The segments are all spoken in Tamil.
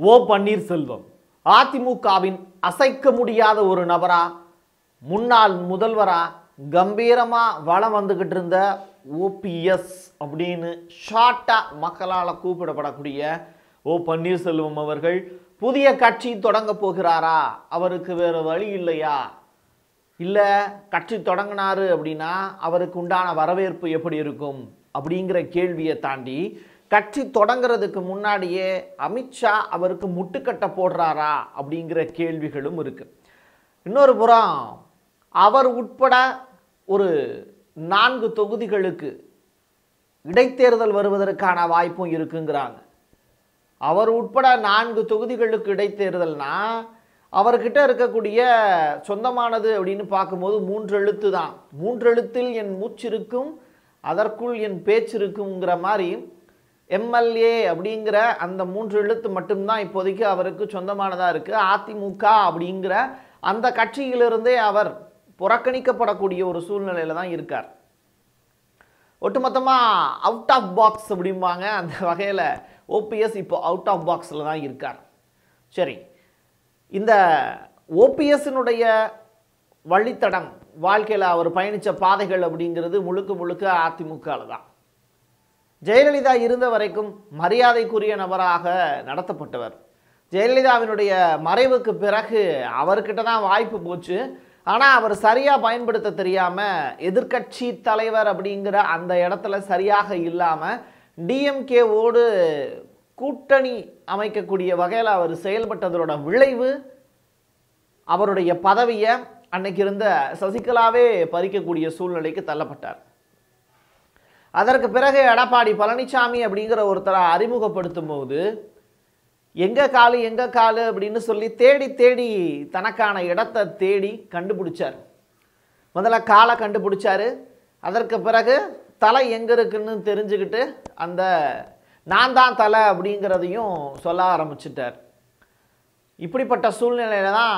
ஓ பன்னீர்செல்வம் அதிமுகவின் அசைக்க முடியாத ஒரு நபரா முன்னாள் முதல்வரா கம்பீரமா வளம் வந்துகிட்டு இருந்த ஓபிஎஸ் அப்படின்னு ஷார்ட்டா மக்களால் கூப்பிடப்படக்கூடிய ஓ பன்னீர்செல்வம் அவர்கள் புதிய கட்சி தொடங்க போகிறாரா அவருக்கு வேற வழி இல்லையா இல்லை கட்சி தொடங்கினாரு அப்படின்னா அவருக்கு உண்டான வரவேற்பு எப்படி இருக்கும் அப்படிங்கிற கேள்வியை தாண்டி கட்சி தொடங்குறதுக்கு முன்னாடியே அமித்ஷா அவருக்கு முட்டுக்கட்டை போடுறாரா அப்படிங்கிற கேள்விகளும் இருக்கு இன்னொரு புறம் அவர் உட்பட ஒரு நான்கு தொகுதிகளுக்கு இடைத்தேர்தல் வருவதற்கான வாய்ப்பும் இருக்குங்கிறாங்க அவர் உட்பட நான்கு தொகுதிகளுக்கு இடைத்தேர்தல்னா அவர்கிட்ட இருக்கக்கூடிய சொந்தமானது அப்படின்னு பார்க்கும்போது மூன்று எழுத்து தான் மூன்று எழுத்தில் என் மூச்சிருக்கும் அதற்குள் என் பேச்சிருக்குங்கிற மாதிரி எம்எல்ஏ அப்படிங்கிற அந்த மூன்று எழுத்து மட்டும்தான் இப்போதைக்கு அவருக்கு சொந்தமானதாக இருக்குது அதிமுக அப்படிங்கிற அந்த கட்சியிலிருந்தே அவர் புறக்கணிக்கப்படக்கூடிய ஒரு சூழ்நிலையில தான் இருக்கார் ஒட்டுமொத்தமாக அவுட் ஆஃப் பாக்ஸ் அப்படிம்பாங்க அந்த வகையில் ஓபிஎஸ் இப்போ அவுட் ஆஃப் பாக்ஸில் தான் இருக்கார் சரி இந்த ஓபிஎஸ்னுடைய வழித்தடம் வாழ்க்கையில் அவர் பயணித்த பாதைகள் அப்படிங்கிறது முழுக்க முழுக்க அதிமுகவில் தான் ஜெயலலிதா இருந்த வரைக்கும் மரியாதைக்குரிய நபராக நடத்தப்பட்டவர் ஜெயலலிதாவினுடைய மறைவுக்கு பிறகு அவர்கிட்ட தான் வாய்ப்பு போச்சு ஆனால் அவர் சரியாக பயன்படுத்த தெரியாமல் எதிர்க்கட்சி தலைவர் அப்படிங்கிற அந்த இடத்துல சரியாக இல்லாமல் டிஎம்கேவோடு கூட்டணி அமைக்கக்கூடிய வகையில் அவர் செயல்பட்டதோட விளைவு அவருடைய பதவியை அன்னைக்கு இருந்த சசிகலாவே பறிக்கக்கூடிய சூழ்நிலைக்கு தள்ளப்பட்டார் அதற்கு பிறகு எடப்பாடி பழனிசாமி அப்படிங்கிற ஒருத்தரை அறிமுகப்படுத்தும் போது எங்க காலு எங்க காலு அப்படின்னு சொல்லி தேடி தேடி தனக்கான இடத்தை தேடி கண்டுபிடிச்சார் முதல்ல காலை கண்டுபிடிச்சாரு அதற்கு பிறகு தலை எங்க இருக்குன்னு தெரிஞ்சுக்கிட்டு அந்த நான் தான் தலை அப்படிங்கிறதையும் சொல்ல ஆரம்பிச்சிட்டார் இப்படிப்பட்ட சூழ்நிலையில தான்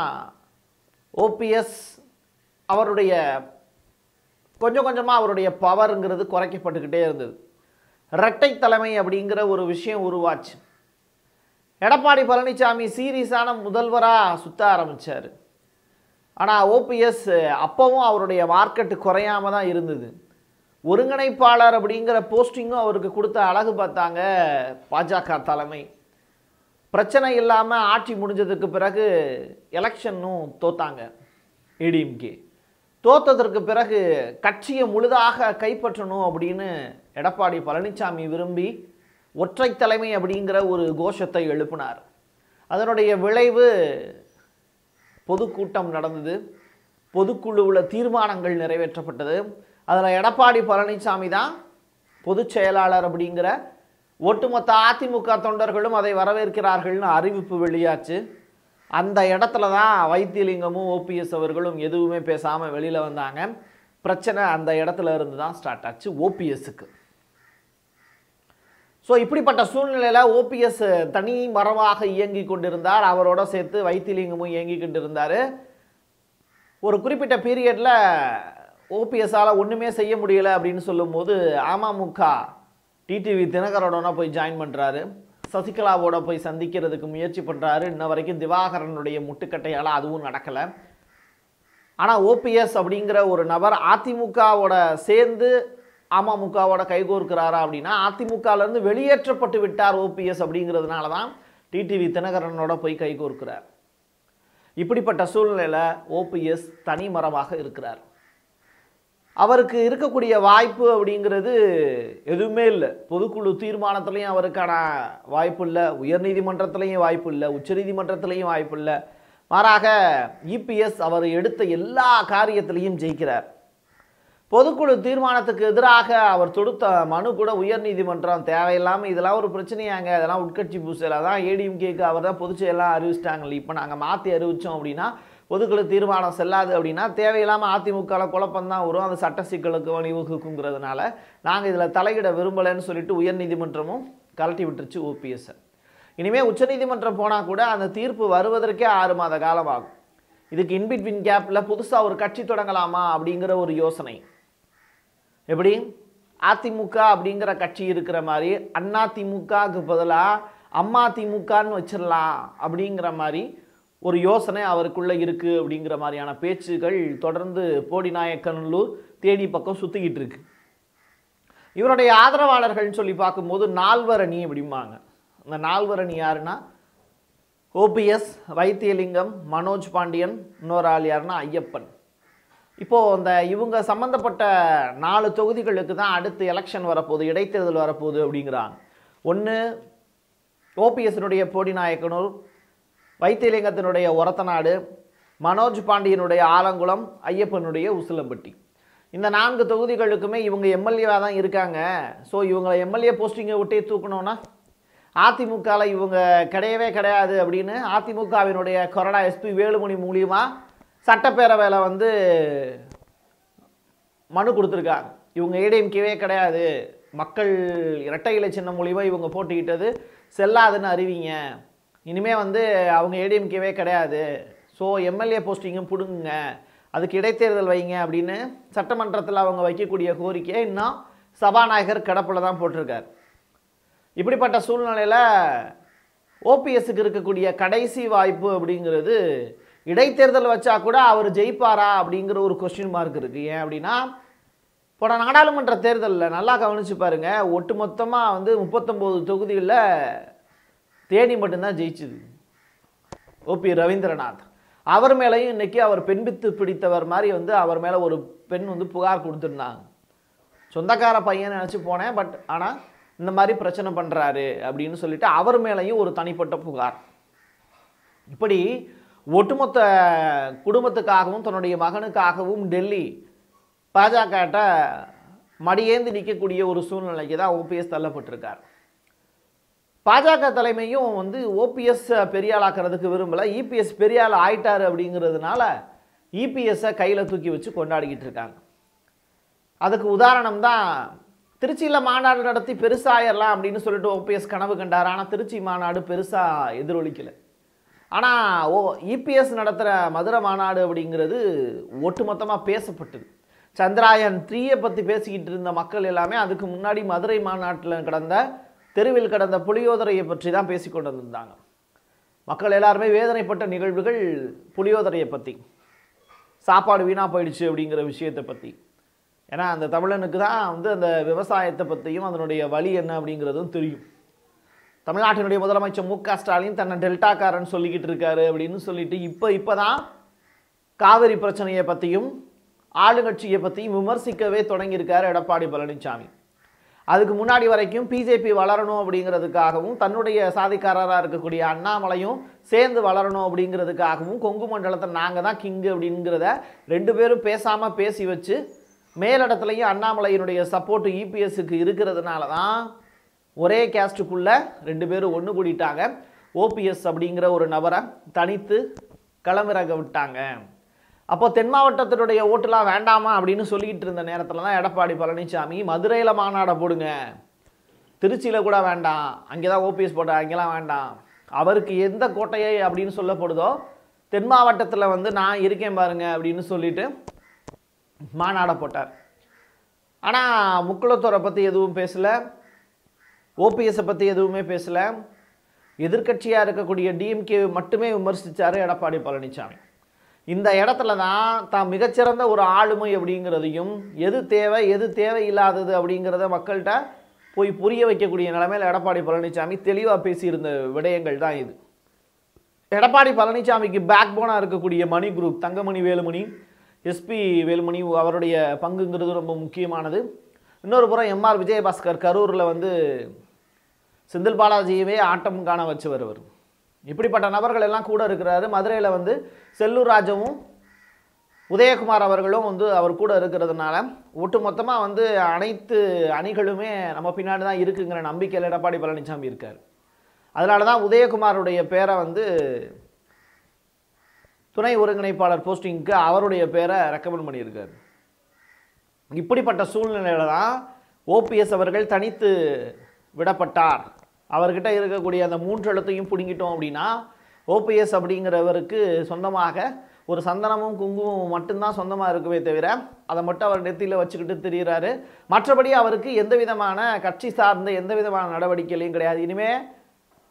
ஓபிஎஸ் அவருடைய கொஞ்சம் கொஞ்சமாக அவருடைய பவருங்கிறது குறைக்கப்பட்டுக்கிட்டே இருந்தது இரட்டை தலைமை அப்படிங்கிற ஒரு விஷயம் உருவாச்சு எடப்பாடி பழனிசாமி சீரியஸான முதல்வராக சுத்த ஆரம்பித்தார் ஆனால் ஓபிஎஸ் அப்போவும் அவருடைய மார்க்கெட்டு குறையாம தான் இருந்தது ஒருங்கிணைப்பாளர் அப்படிங்கிற போஸ்டிங்கும் அவருக்கு கொடுத்த அழகு பார்த்தாங்க பாஜக தலைமை பிரச்சனை இல்லாமல் ஆட்சி முடிஞ்சதுக்கு பிறகு எலெக்ஷனும் தோத்தாங்க ஏடிஎம்கே தோத்ததற்கு பிறகு கட்சியை முழுதாக கைப்பற்றணும் அப்படின்னு எடப்பாடி பழனிசாமி விரும்பி ஒற்றை தலைமை அப்படிங்கிற ஒரு கோஷத்தை எழுப்பினார் அதனுடைய விளைவு பொதுக்கூட்டம் நடந்தது பொதுக்குழுவில் தீர்மானங்கள் நிறைவேற்றப்பட்டது அதில் எடப்பாடி பழனிசாமி தான் பொதுச் செயலாளர் அப்படிங்கிற ஒட்டுமொத்த அதிமுக தொண்டர்களும் அதை வரவேற்கிறார்கள்னு அறிவிப்பு வெளியாச்சு அந்த இடத்துல தான் வைத்தியலிங்கமும் ஓபிஎஸ் அவர்களும் எதுவுமே பேசாமல் வெளியில் வந்தாங்க பிரச்சனை அந்த இடத்துல இருந்து தான் ஸ்டார்ட் ஆச்சு ஓபிஎஸ்க்கு ஸோ இப்படிப்பட்ட சூழ்நிலையில் ஓபிஎஸ் தனி மரமாக இயங்கி கொண்டிருந்தார் அவரோட சேர்த்து வைத்திலிங்கமும் இயங்கி கொண்டிருந்தார் ஒரு குறிப்பிட்ட பீரியடில் ஓபிஎஸ்ஸால் ஒன்றுமே செய்ய முடியலை அப்படின்னு சொல்லும்போது அமமுக டிடிவி தினகரோடனா போய் ஜாயின் பண்ணுறாரு சசிகலாவோட போய் சந்திக்கிறதுக்கு முயற்சி பண்ணுறாரு இன்ன வரைக்கும் திவாகரனுடைய முட்டுக்கட்டையால் அதுவும் நடக்கலை ஆனால் ஓபிஎஸ் அப்படிங்கிற ஒரு நபர் அதிமுகவோட சேர்ந்து அமமுகவோட கைகோர்க்கிறாரா அப்படின்னா அதிமுகலேருந்து வெளியேற்றப்பட்டு விட்டார் ஓபிஎஸ் அப்படிங்கிறதுனால தான் டிடிவி தினகரனோட போய் கைகோர்க்கிறார் இப்படிப்பட்ட சூழ்நிலையில் ஓபிஎஸ் தனி மரமாக இருக்கிறார் அவருக்கு இருக்கக்கூடிய வாய்ப்பு அப்படிங்கிறது எதுவுமே இல்லை பொதுக்குழு தீர்மானத்துலேயும் அவருக்கான வாய்ப்பு இல்லை உயர்நீதிமன்றத்துலேயும் வாய்ப்பு இல்லை உச்சநீதிமன்றத்துலேயும் வாய்ப்பு இல்லை மாறாக இபிஎஸ் அவர் எடுத்த எல்லா காரியத்திலையும் ஜெயிக்கிறார் பொதுக்குழு தீர்மானத்துக்கு எதிராக அவர் தொடுத்த மனு கூட உயர்நீதிமன்றம் தேவையில்லாமல் இதெல்லாம் ஒரு பிரச்சனையாங்க அதெல்லாம் உட்கட்சி பூசல தான் ஏடிஎம்கேக்கு அவர் தான் பொதுச்செயலாம் அறிவிச்சிட்டாங்களே இப்போ நாங்கள் மாற்றி அறிவித்தோம் அப்படின்னா பொதுக்குழு தீர்மானம் செல்லாது அப்படின்னா தேவையில்லாமல் அதிமுகவில் குழப்பம் தான் வரும் அந்த சட்ட சிக்கலுக்கு வழிவகுக்குங்கிறதுனால நாங்கள் இதில் தலையிட விரும்பலைன்னு சொல்லிட்டு உயர்நீதிமன்றமும் கலட்டி விட்டுருச்சு ஓபிஎஸ்ஸை இனிமேல் உச்சநீதிமன்றம் போனால் கூட அந்த தீர்ப்பு வருவதற்கே ஆறு மாத காலம் ஆகும் இதுக்கு இன்பிட்வீன் கேப்பில் புதுசாக ஒரு கட்சி தொடங்கலாமா அப்படிங்கிற ஒரு யோசனை எப்படி அதிமுக அப்படிங்கிற கட்சி இருக்கிற மாதிரி அதிமுகவுக்கு பதிலாக அம்மா திமுகன்னு வச்சிடலாம் அப்படிங்கிற மாதிரி ஒரு யோசனை அவருக்குள்ள இருக்கு அப்படிங்கிற மாதிரியான பேச்சுகள் தொடர்ந்து போடிநாயக்கனல்லூர் தேனி பக்கம் சுத்திக்கிட்டு இருக்கு இவருடைய ஆதரவாளர்கள்னு சொல்லி பார்க்கும்போது நால்வர் அணி அப்படிம்பாங்க அந்த நால்வர் அணி யாருன்னா ஓபிஎஸ் வைத்தியலிங்கம் மனோஜ் பாண்டியன் இன்னொரு ஆள் யாருன்னா ஐயப்பன் இப்போது அந்த இவங்க சம்மந்தப்பட்ட நாலு தொகுதிகளுக்கு தான் அடுத்து எலெக்ஷன் வரப்போகுது இடைத்தேர்தல் வரப்போகுது அப்படிங்கிறாங்க ஒன்று ஓபிஎஸ்னுடைய போடிநாயக்கனூர் வைத்தியலிங்கத்தினுடைய ஒரத்தநாடு மனோஜ் பாண்டியனுடைய ஆலங்குளம் ஐயப்பனுடைய உசிலம்பட்டி இந்த நான்கு தொகுதிகளுக்குமே இவங்க எம்எல்ஏவாக தான் இருக்காங்க ஸோ இவங்களை எம்எல்ஏ போஸ்டிங்கை விட்டே தூக்கணும்னா அதிமுகவில் இவங்க கிடையவே கிடையாது அப்படின்னு அதிமுகவினுடைய கொறடா எஸ்பி வேலுமணி மூலியமா சட்டப்பேரவையில் வந்து மனு கொடுத்துருக்காங்க இவங்க ஏடிஎம்கேவே கிடையாது மக்கள் இரட்டை இலை சின்னம் மூலியமாக இவங்க போட்டிக்கிட்டது செல்லாதுன்னு அறிவிங்க இனிமே வந்து அவங்க ஏடிஎம்கேவே கிடையாது ஸோ எம்எல்ஏ போஸ்டிங்கும் பிடுங்குங்க அதுக்கு இடைத்தேர்தல் வைங்க அப்படின்னு சட்டமன்றத்தில் அவங்க வைக்கக்கூடிய கோரிக்கையை இன்னும் சபாநாயகர் கிடப்பில் தான் போட்டிருக்கார் இப்படிப்பட்ட சூழ்நிலையில் ஓபிஎஸ்க்கு இருக்கக்கூடிய கடைசி வாய்ப்பு அப்படிங்கிறது இடைத்தேர்தல் வச்சா கூட அவர் ஜெயிப்பாரா அப்படிங்கிற ஒரு கொஸ்டின் மார்க் இருக்குது ஏன் அப்படின்னா போன நாடாளுமன்ற தேர்தலில் நல்லா கவனிச்சு பாருங்க ஒட்டுமொத்தமாக வந்து முப்பத்தொம்போது தொகுதிகளில் தேனி மட்டும்தான் ஜெயிச்சுது ஓபி ரவீந்திரநாத் அவர் மேலேயும் இன்னைக்கு அவர் பெண்பித்து பிடித்தவர் மாதிரி வந்து அவர் மேலே ஒரு பெண் வந்து புகார் கொடுத்துருந்தாங்க சொந்தக்கார பையன் நினச்சி போனேன் பட் ஆனால் இந்த மாதிரி பிரச்சனை பண்ணுறாரு அப்படின்னு சொல்லிட்டு அவர் மேலேயும் ஒரு தனிப்பட்ட புகார் இப்படி ஒட்டுமொத்த குடும்பத்துக்காகவும் தன்னுடைய மகனுக்காகவும் டெல்லி பாஜகட்ட மடியேந்து நிற்கக்கூடிய ஒரு சூழ்நிலைக்கு தான் ஓபிஎஸ் தள்ளப்பட்டிருக்கார் பாஜக தலைமையும் வந்து ஓபிஎஸ் பெரிய ஆளாக்குறதுக்கு விரும்பலை இபிஎஸ் பெரிய ஆள் ஆயிட்டாரு அப்படிங்கிறதுனால இபிஎஸ்ஸை கையில் தூக்கி வச்சு கொண்டாடிக்கிட்டு இருக்காங்க அதுக்கு உதாரணம் தான் திருச்சியில் மாநாடு நடத்தி பெருசாயிரலாம் அப்படின்னு சொல்லிட்டு ஓபிஎஸ் கனவு கண்டார் ஆனால் திருச்சி மாநாடு பெருசாக எதிரொலிக்கலை ஆனால் ஓ இபிஎஸ் நடத்துகிற மதுரை மாநாடு அப்படிங்கிறது ஒட்டுமொத்தமாக பேசப்பட்டது சந்திராயன் த்ரீயை பற்றி பேசிக்கிட்டு இருந்த மக்கள் எல்லாமே அதுக்கு முன்னாடி மதுரை மாநாட்டில் கடந்த தெருவில் கடந்த புளியோதரையை பற்றி தான் பேசிக்கொண்டு வந்திருந்தாங்க மக்கள் எல்லாருமே வேதனைப்பட்ட நிகழ்வுகள் புளியோதரையை பற்றி சாப்பாடு வீணாக போயிடுச்சு அப்படிங்கிற விஷயத்தை பற்றி ஏன்னா அந்த தமிழனுக்கு தான் வந்து அந்த விவசாயத்தை பற்றியும் அதனுடைய வழி என்ன அப்படிங்கிறதும் தெரியும் தமிழ்நாட்டினுடைய முதலமைச்சர் மு க ஸ்டாலின் தன்னை டெல்டாக்காரன் சொல்லிக்கிட்டு இருக்காரு அப்படின்னு சொல்லிட்டு இப்போ இப்போ தான் காவிரி பிரச்சனையை பற்றியும் ஆளுங்கட்சியை பற்றியும் விமர்சிக்கவே தொடங்கியிருக்காரு எடப்பாடி பழனிசாமி அதுக்கு முன்னாடி வரைக்கும் பிஜேபி வளரணும் அப்படிங்கிறதுக்காகவும் தன்னுடைய சாதிக்காரராக இருக்கக்கூடிய அண்ணாமலையும் சேர்ந்து வளரணும் அப்படிங்கிறதுக்காகவும் கொங்கு மண்டலத்தை நாங்கள் தான் கிங்கு அப்படிங்கிறத ரெண்டு பேரும் பேசாமல் பேசி வச்சு மேலிடத்துலையும் அண்ணாமலையினுடைய சப்போர்ட் இபிஎஸ்க்கு இருக்கிறதுனால தான் ஒரே கேஸ்ட்டுக்குள்ளே ரெண்டு பேரும் ஒன்று கூடிட்டாங்க ஓபிஎஸ் அப்படிங்கிற ஒரு நபரை தனித்து களமிறக்க விட்டாங்க அப்போ தென் மாவட்டத்தினுடைய ஓட்டுலாம் வேண்டாமா அப்படின்னு சொல்லிக்கிட்டு இருந்த நேரத்தில் தான் எடப்பாடி பழனிசாமி மதுரையில் மாநாடை போடுங்க திருச்சியில் கூட வேண்டாம் அங்கே தான் ஓபிஎஸ் போட்ட அங்கெல்லாம் வேண்டாம் அவருக்கு எந்த கோட்டையை அப்படின்னு சொல்லப்படுதோ தென் மாவட்டத்தில் வந்து நான் இருக்கேன் பாருங்க அப்படின்னு சொல்லிட்டு மாநாடை போட்டார் ஆனால் முக்குளத்தோரை பற்றி எதுவும் பேசலை ஓபிஎஸ்ஸை பற்றி எதுவுமே பேசலை எதிர்க்கட்சியாக இருக்கக்கூடிய டிஎம்கே மட்டுமே விமர்சித்தார் எடப்பாடி பழனிசாமி இந்த இடத்துல தான் தான் மிகச்சிறந்த ஒரு ஆளுமை அப்படிங்கிறதையும் எது தேவை எது தேவையில்லாதது அப்படிங்கிறத மக்கள்கிட்ட போய் புரிய வைக்கக்கூடிய நிலைமையில் எடப்பாடி பழனிசாமி தெளிவாக பேசியிருந்த விடயங்கள் தான் இது எடப்பாடி பழனிசாமிக்கு பேக் போனாக இருக்கக்கூடிய மணி குரூப் தங்கமணி வேலுமணி எஸ்பி வேலுமணி அவருடைய பங்குங்கிறது ரொம்ப முக்கியமானது இன்னொரு புறம் எம்ஆர் விஜயபாஸ்கர் கரூரில் வந்து செந்தில் பாலாஜியவே ஆட்டம் காண வச்சு வருவர் இப்படிப்பட்ட நபர்கள் எல்லாம் கூட இருக்கிறாரு மதுரையில் வந்து செல்லூர் ராஜவும் உதயகுமார் அவர்களும் வந்து அவர் கூட இருக்கிறதுனால ஒட்டு மொத்தமாக வந்து அனைத்து அணிகளுமே நம்ம பின்னாடி தான் இருக்குங்கிற நம்பிக்கையில் எடப்பாடி பழனிசாமி இருக்கார் அதனால தான் உதயகுமாருடைய பேரை வந்து துணை ஒருங்கிணைப்பாளர் போஸ்டிங்க்கு அவருடைய பேரை ரெக்கமெண்ட் பண்ணியிருக்காரு இப்படிப்பட்ட சூழ்நிலையில தான் ஓபிஎஸ் அவர்கள் தனித்து விடப்பட்டார் அவர்கிட்ட இருக்கக்கூடிய அந்த மூன்று எழுத்தையும் பிடுங்கிட்டோம் அப்படின்னா ஓபிஎஸ் அப்படிங்கிறவருக்கு சொந்தமாக ஒரு சந்தனமும் குங்குமமும் மட்டும்தான் சொந்தமாக இருக்குமே தவிர அதை மட்டும் அவர் நெத்தியில் வச்சுக்கிட்டு திரியிறாரு மற்றபடி அவருக்கு எந்த விதமான கட்சி சார்ந்த எந்த விதமான நடவடிக்கைகளையும் கிடையாது இனிமே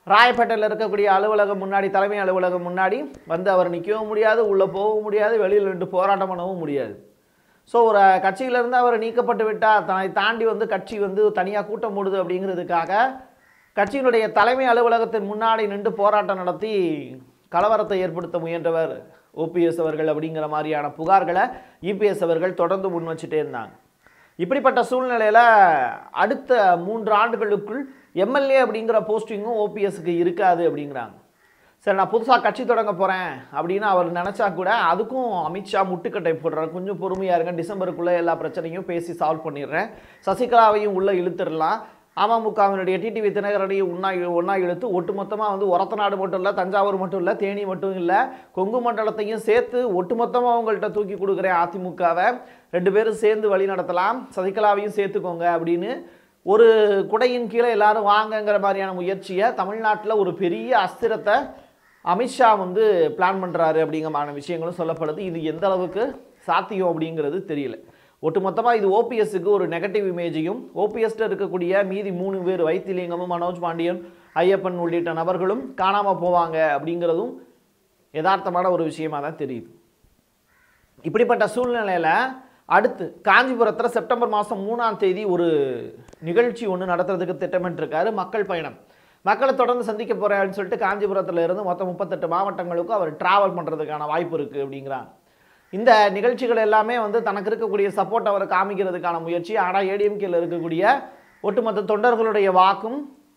ராயப்பேட்டையில் இருக்கக்கூடிய அலுவலகம் முன்னாடி தலைமை அலுவலகம் முன்னாடி வந்து அவர் நிற்கவும் முடியாது உள்ளே போகவும் முடியாது வெளியில் நின்று போராட்டம் பண்ணவும் முடியாது ஸோ ஒரு கட்சியிலேருந்து அவர் நீக்கப்பட்டு விட்டால் தன்னை தாண்டி வந்து கட்சி வந்து தனியாக கூட்டம் மூடுது அப்படிங்கிறதுக்காக கட்சியினுடைய தலைமை அலுவலகத்தின் முன்னாடி நின்று போராட்டம் நடத்தி கலவரத்தை ஏற்படுத்த முயன்றவர் ஓபிஎஸ் அவர்கள் அப்படிங்கிற மாதிரியான புகார்களை இபிஎஸ் அவர்கள் தொடர்ந்து முன் வச்சுட்டே இருந்தாங்க இப்படிப்பட்ட சூழ்நிலையில் அடுத்த மூன்று ஆண்டுகளுக்குள் எம்எல்ஏ அப்படிங்கிற போஸ்டிங்கும் ஓபிஎஸ்க்கு இருக்காது அப்படிங்கிறாங்க சரி நான் புதுசாக கட்சி தொடங்க போகிறேன் அப்படின்னு அவர் நினச்சா கூட அதுக்கும் அமித்ஷா முட்டுக்கட்டை போடுறாரு கொஞ்சம் பொறுமையாக இருங்க டிசம்பருக்குள்ளே எல்லா பிரச்சனையும் பேசி சால்வ் பண்ணிடுறேன் சசிகலாவையும் உள்ளே இழுத்துடலாம் அமமுகவினுடைய டிடிவி தினகரனையும் ஒன்றா ஒன்றா இழுத்து ஒட்டுமொத்தமாக வந்து ஒரத்தநாடு மட்டும் இல்லை தஞ்சாவூர் மட்டும் இல்லை தேனி மட்டும் இல்லை கொங்கு மண்டலத்தையும் சேர்த்து ஒட்டுமொத்தமாக அவங்கள்ட்ட தூக்கி கொடுக்குறேன் அதிமுகவை ரெண்டு பேரும் சேர்ந்து வழி நடத்தலாம் சசிகலாவையும் சேர்த்துக்கோங்க அப்படின்னு ஒரு குடையின் கீழே எல்லாரும் வாங்கங்கிற மாதிரியான முயற்சியை தமிழ்நாட்டில் ஒரு பெரிய அஸ்திரத்தை அமித்ஷா வந்து பிளான் பண்ணுறாரு அப்படிங்கிற விஷயங்களும் சொல்லப்படுது இது எந்த அளவுக்கு சாத்தியம் அப்படிங்கிறது தெரியல ஒட்டுமொத்தமாக இது ஓபிஎஸ்க்கு ஒரு நெகட்டிவ் இமேஜையும் ஓபிஎஸ்ல இருக்கக்கூடிய மீதி மூணு பேர் வைத்திலிங்கமும் மனோஜ் பாண்டியன் ஐயப்பன் உள்ளிட்ட நபர்களும் காணாமல் போவாங்க அப்படிங்கிறதும் யதார்த்தமான ஒரு விஷயமா தான் தெரியுது இப்படிப்பட்ட சூழ்நிலையில் அடுத்து காஞ்சிபுரத்தில் செப்டம்பர் மாதம் மூணாம் தேதி ஒரு நிகழ்ச்சி ஒன்று நடத்துறதுக்கு திட்டமிட்டிருக்காரு மக்கள் பயணம் மக்களை தொடர்ந்து சந்திக்க போகிறேன்னு சொல்லிட்டு காஞ்சிபுரத்தில் இருந்து மொத்தம் முப்பத்தெட்டு மாவட்டங்களுக்கும் அவர் டிராவல் பண்ணுறதுக்கான வாய்ப்பு இருக்குது அப்படிங்கிறாங்க இந்த நிகழ்ச்சிகள் எல்லாமே வந்து தனக்கு இருக்கக்கூடிய சப்போர்ட் அவர் காமிக்கிறதுக்கான முயற்சி ஆனால் ஏடிஎம்கேல இருக்கக்கூடிய ஒட்டுமொத்த தொண்டர்களுடைய வாக்கும்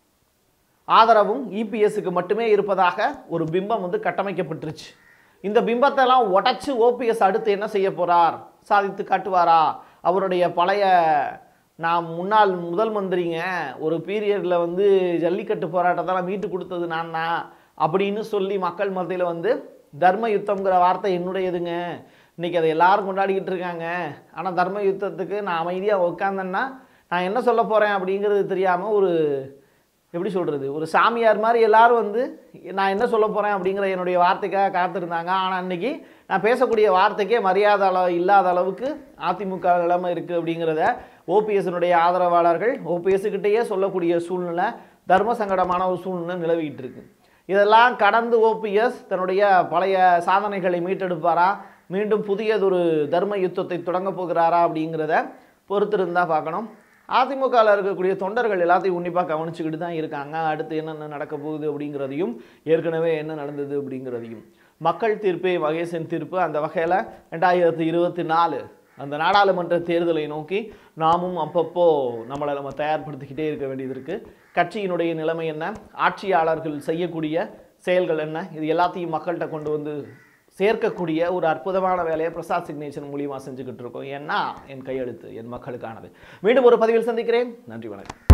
ஆதரவும் இபிஎஸ்க்கு மட்டுமே இருப்பதாக ஒரு பிம்பம் வந்து கட்டமைக்கப்பட்டுருச்சு இந்த பிம்பத்தெல்லாம் உடைச்சு ஓபிஎஸ் அடுத்து என்ன செய்ய போறார் சாதித்து காட்டுவாரா அவருடைய பழைய நான் முன்னாள் முதல் மந்திரிங்க ஒரு பீரியடில் வந்து ஜல்லிக்கட்டு போராட்டத்தெல்லாம் மீட்டு கொடுத்தது நான் தான் அப்படின்னு சொல்லி மக்கள் மத்தியில் வந்து தர்ம யுத்தம்ங்கிற வார்த்தை என்னுடையதுங்க இன்னைக்கு அதை எல்லாரும் கொண்டாடிக்கிட்டு இருக்காங்க ஆனால் தர்ம யுத்தத்துக்கு நான் அமைதியாக உட்காந்தேன்னா நான் என்ன சொல்ல போகிறேன் அப்படிங்கிறது தெரியாமல் ஒரு எப்படி சொல்கிறது ஒரு சாமியார் மாதிரி எல்லாரும் வந்து நான் என்ன சொல்ல போகிறேன் அப்படிங்கிற என்னுடைய வார்த்தைக்காக காத்திருந்தாங்க ஆனால் அன்னைக்கு நான் பேசக்கூடிய வார்த்தைக்கே மரியாதை அளவு இல்லாத அளவுக்கு அதிமுக நிலைமை இருக்குது அப்படிங்கிறத ஓபிஎஸ்னுடைய ஆதரவாளர்கள் ஓபிஎஸ்கிட்டயே சொல்லக்கூடிய சூழ்நிலை தர்ம சங்கடமான ஒரு சூழ்நிலை நிலவிக்கிட்டு இருக்கு இதெல்லாம் கடந்து ஓபிஎஸ் தன்னுடைய பழைய சாதனைகளை மீட்டெடுப்பாரா மீண்டும் புதியதொரு தர்ம யுத்தத்தை தொடங்க போகிறாரா அப்படிங்கிறத பொறுத்திருந்தா பார்க்கணும் அதிமுகவில் இருக்கக்கூடிய தொண்டர்கள் எல்லாத்தையும் உன்னிப்பாக கவனிச்சுக்கிட்டு தான் இருக்காங்க அடுத்து என்னென்ன நடக்க போகுது அப்படிங்கிறதையும் ஏற்கனவே என்ன நடந்தது அப்படிங்கிறதையும் மக்கள் தீர்ப்பே மகேசன் தீர்ப்பு அந்த வகையில் ரெண்டாயிரத்தி இருபத்தி நாலு அந்த நாடாளுமன்ற தேர்தலை நோக்கி நாமும் அப்பப்போ நம்மளை நம்ம தயார்படுத்திக்கிட்டே இருக்க வேண்டியது இருக்குது கட்சியினுடைய நிலைமை என்ன ஆட்சியாளர்கள் செய்யக்கூடிய செயல்கள் என்ன இது எல்லாத்தையும் மக்கள்கிட்ட கொண்டு வந்து சேர்க்கக்கூடிய ஒரு அற்புதமான வேலையை பிரசாத் சிக்னேச்சர் மூலியமாக செஞ்சுக்கிட்டு இருக்கோம் ஏன்னா என் கையெழுத்து என் மக்களுக்கானது மீண்டும் ஒரு பதிவில் சந்திக்கிறேன் நன்றி வணக்கம்